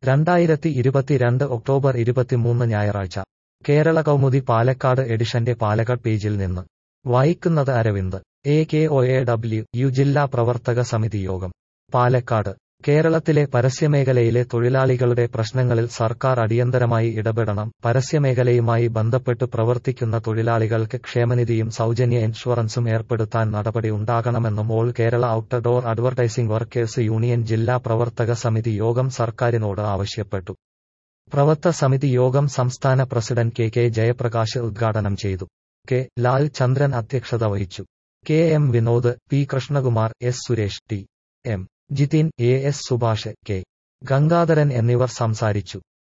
രണ്ടായിരത്തി ഇരുപത്തിരണ്ട് ഒക്ടോബർ ഇരുപത്തിമൂന്ന് ഞായറാഴ്ച കേരള കൗമുദി പാലക്കാട് എഡിഷന്റെ പാലക്കാട് പേജിൽ നിന്ന് വായിക്കുന്നത് Aravind A K O A W U ജില്ലാ പ്രവർത്തക സമിതി യോഗം പാലക്കാട് കേരളത്തിലെ പരസ്യമേഖലയിലെ തൊഴിലാളികളുടെ പ്രശ്നങ്ങളിൽ സർക്കാർ അടിയന്തരമായി ഇടപെടണം പരസ്യമേഖലയുമായി ബന്ധപ്പെട്ട് പ്രവർത്തിക്കുന്ന തൊഴിലാളികൾക്ക് ക്ഷേമനിധിയും സൗജന്യ ഇൻഷുറൻസും ഏർപ്പെടുത്താൻ നടപടി ഉണ്ടാകണമെന്നും all Kerala outdoor advertising workers union ജില്ലാ പ്രവർത്തക സമിതി യോഗം സർക്കാരിനോട് ആവശ്യപ്പെട്ടു പ്രവർത്തക സമിതി യോഗം സംസ്ഥാന പ്രസിഡന്റ് കെ കെ ജയപ്രകാശ് ഉദ്ഘാടനം ചെയ്തു കെ ലാൽ ചന്ദ്രൻ അധ്യക്ഷത വഹിച്ചു K M Vinod P Krishnakumar S Suresh T M Jithin A S Subhash K Gangadharan എന്നിവർ സംസാരിച്ചു